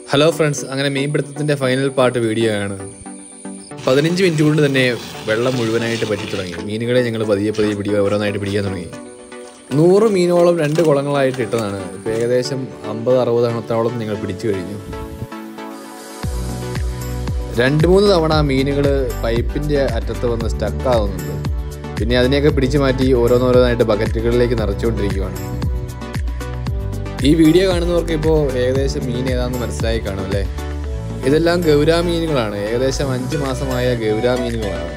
hello friends അങ്ങനെ മീൻപിടുത്തത്തിൻ്റെ final part video ആണ് പതിനഞ്ച് മിനിറ്റ് കൊണ്ട് തന്നെ വെള്ളം മുഴുവനായിട്ട് പറ്റി തുടങ്ങി മീനുകളെ ഞങ്ങൾ പതിയെ പതിയെ പിടിക്കുക ഓരോന്നായിട്ട് പിടിക്കാൻ തുടങ്ങി നൂറ് മീനോളം രണ്ട് കുളങ്ങളായിട്ട് ഇട്ടതാണ് ഇപ്പോൾ ഏകദേശം അമ്പത് അറുപത് എണ്ണത്തോളം ഞങ്ങൾ പിടിച്ചു കഴിഞ്ഞു രണ്ട് മൂന്ന് തവണ മീനുകൾ പൈപ്പിൻ്റെ അറ്റത്ത് വന്ന് സ്റ്റക്കാവുന്നുണ്ട് പിന്നെ അതിനെയൊക്കെ പിടിച്ചു മാറ്റി ഓരോന്നോരോന്നായിട്ട് ബക്കറ്റുകളിലേക്ക് നിറച്ചുകൊണ്ടിരിക്കുകയാണ് ഈ വീഡിയോ കാണുന്നവർക്ക് ഇപ്പോൾ ഏകദേശം മീൻ ഏതാണെന്ന് മനസ്സിലായി കാണും അല്ലേ ഇതെല്ലാം ഗൗര മീനുകളാണ് ഏകദേശം അഞ്ച് മാസമായ ഗൗര മീനുകളാണ്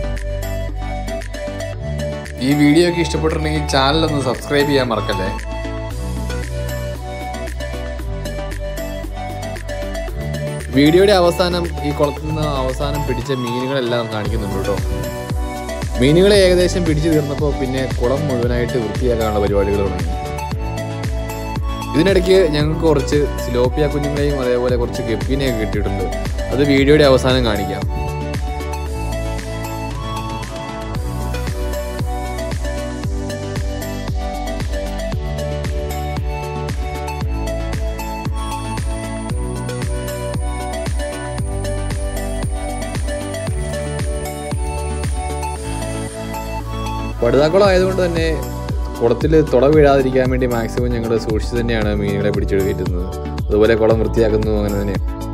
ഈ വീഡിയോ ഒക്കെ ഇഷ്ടപ്പെട്ടിട്ടുണ്ടെങ്കിൽ ചാനൽ ഒന്ന് സബ്സ്ക്രൈബ് ചെയ്യാൻ മറക്കല്ലേ വീഡിയോയുടെ അവസാനം ഈ കുളത്തിൽ നിന്ന് അവസാനം പിടിച്ച മീനുകളെല്ലാം കാണിക്കുന്നുണ്ട് കേട്ടോ മീനുകളെ ഏകദേശം പിടിച്ചു തീർന്നപ്പോൾ പിന്നെ കുളം മുഴുവനായിട്ട് വൃത്തിയാക്കാനുള്ള പരിപാടികൾ തുടങ്ങി ഇതിനിടയ്ക്ക് ഞങ്ങൾക്ക് കുറച്ച് സിലോപ്പിയ കുഞ്ഞുങ്ങളെയും അതേപോലെ കുറച്ച് ഗപ്പിനെയൊക്കെ കിട്ടിയിട്ടുണ്ട് അത് വീഡിയോയുടെ അവസാനം കാണിക്കാം പടുതാക്കുളം ആയതുകൊണ്ട് തന്നെ കുളത്തിൽ തുള വീഴാതിരിക്കാൻ വേണ്ടി മാക്സിമം ഞങ്ങൾ സൂക്ഷിച്ച് തന്നെയാണ് മീനുകളെ പിടിച്ചെടുക്കുന്നത് അതുപോലെ കുളം വൃത്തിയാക്കുന്നു അങ്ങനെ തന്നെ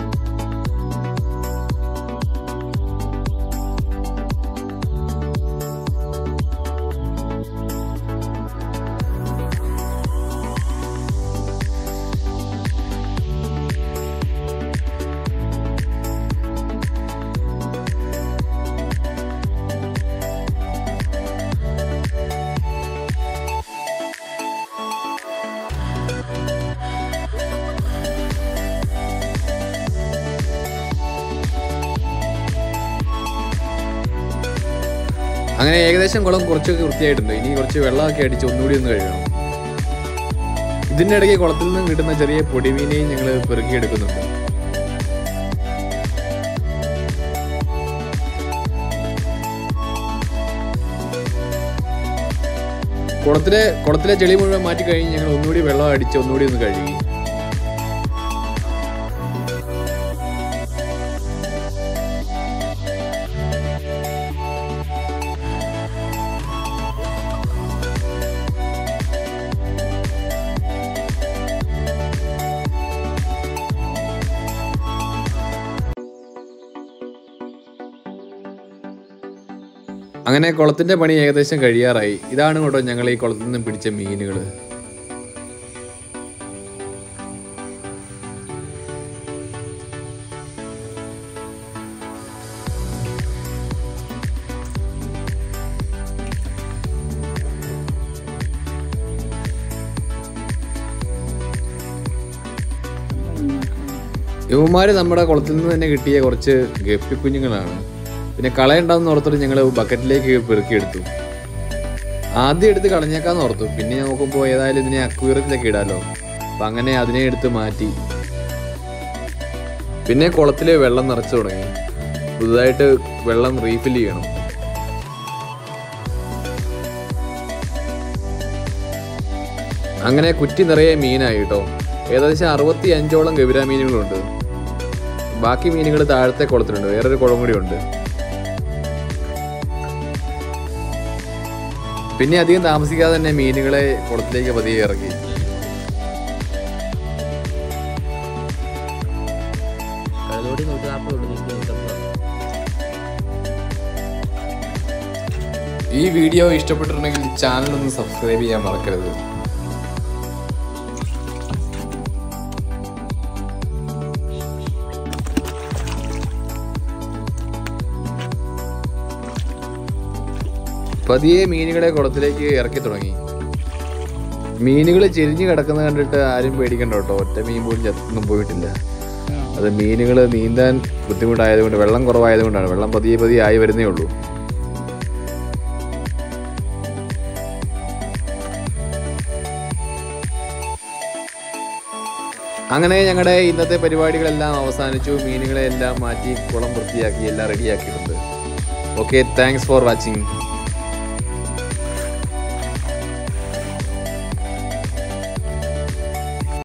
അങ്ങനെ ഏകദേശം കുളം കുറച്ചൊക്കെ വൃത്തിയായിട്ടുണ്ട് ഇനി കുറച്ച് വെള്ളമൊക്കെ അടിച്ച് ഒന്നുകൂടി ഒന്ന് കഴുകണം ഇതിൻ്റെ ഇടയ്ക്ക് കുളത്തിൽ നിന്നും കിട്ടുന്ന ചെറിയ പൊടിമീനെയും ഞങ്ങൾ പെറുക്കിയെടുക്കുന്നുണ്ട് കുളത്തിലെ കുളത്തിലെ ചെളി മുഴുവൻ മാറ്റി കഴിഞ്ഞ് ഞങ്ങൾ ഒന്നുകൂടി വെള്ളം അടിച്ച് ഒന്നുകൂടി ഒന്ന് കഴുകി അങ്ങനെ കുളത്തിന്റെ പണി ഏകദേശം കഴിയാറായി ഇതാണ് കേട്ടോ ഞങ്ങൾ ഈ കുളത്തിൽ നിന്ന് പിടിച്ച മീനുകൾ ഇവന്മാര് നമ്മുടെ കുളത്തിൽ നിന്ന് തന്നെ കിട്ടിയ കുറച്ച് ഗപ്പി കുഞ്ഞുങ്ങളാണ് പിന്നെ കളയുണ്ടാവുന്ന ഓർത്തിട്ട് ഞങ്ങൾ ബക്കറ്റിലേക്ക് പെറുക്കിയെടുത്തു ആദ്യം എടുത്ത് കളഞ്ഞേക്കാന്ന് ഓർത്തു പിന്നെ നോക്കുമ്പോൾ ഏതായാലും ഇതിനെ അക്വീറത്തിലൊക്കെ ഇടാലോ അപ്പം അങ്ങനെ അതിനെ എടുത്ത് മാറ്റി പിന്നെ കുളത്തിൽ വെള്ളം നിറച്ചു തുടങ്ങി പുതുതായിട്ട് വെള്ളം റീഫിൽ ചെയ്യണം അങ്ങനെ കുറ്റി നിറയെ മീനായി കേട്ടോ ഏകദേശം അറുപത്തി അഞ്ചോളം ഗവിര മീനുകളുണ്ട് ബാക്കി മീനുകൾ താഴത്തെ കുളത്തിലുണ്ട് വേറൊരു കുളം കൂടി ഉണ്ട് പിന്നെ അധികം താമസിക്കാതെ തന്നെ മീനുകളെ കുളത്തിലേക്ക് പതിയെ ഇറക്കി കടലോടി നൂറ്റി നാൽപ്പത് ഉള്ളൂ നൂറ്റി നൂറ്റമ്പത് ഈ വീഡിയോ ഇഷ്ടപ്പെട്ടിട്ടുണ്ടെങ്കിൽ ചാനൽ ഒന്ന് സബ്സ്ക്രൈബ് ചെയ്യാൻ മറക്കരുത് പതിയെ മീനുകളെ കുളത്തിലേക്ക് ഇറക്കി തുടങ്ങി മീനുകൾ ചെരിഞ്ഞു കിടക്കുന്ന കണ്ടിട്ട് ആരും പേടിക്കണ്ട കേട്ടോ ഒറ്റ മീൻ പോലും ചത്തൊന്നും പോയിട്ടില്ല അത് മീനുകൾ നീന്താൻ ബുദ്ധിമുട്ടായതുകൊണ്ട് വെള്ളം കുറവായതുകൊണ്ടാണ് വെള്ളം പതിയെ പതിയെ ആയി വരുന്നേ ഉള്ളൂ അങ്ങനെ ഞങ്ങളുടെ ഇന്നത്തെ പരിപാടികളെല്ലാം അവസാനിച്ചു മീനുകളെ എല്ലാം മാറ്റി കുളം വൃത്തിയാക്കി എല്ലാം റെഡിയാക്കിയിട്ടുണ്ട് ഓക്കെ താങ്ക്സ് ഫോർ വാച്ചിങ്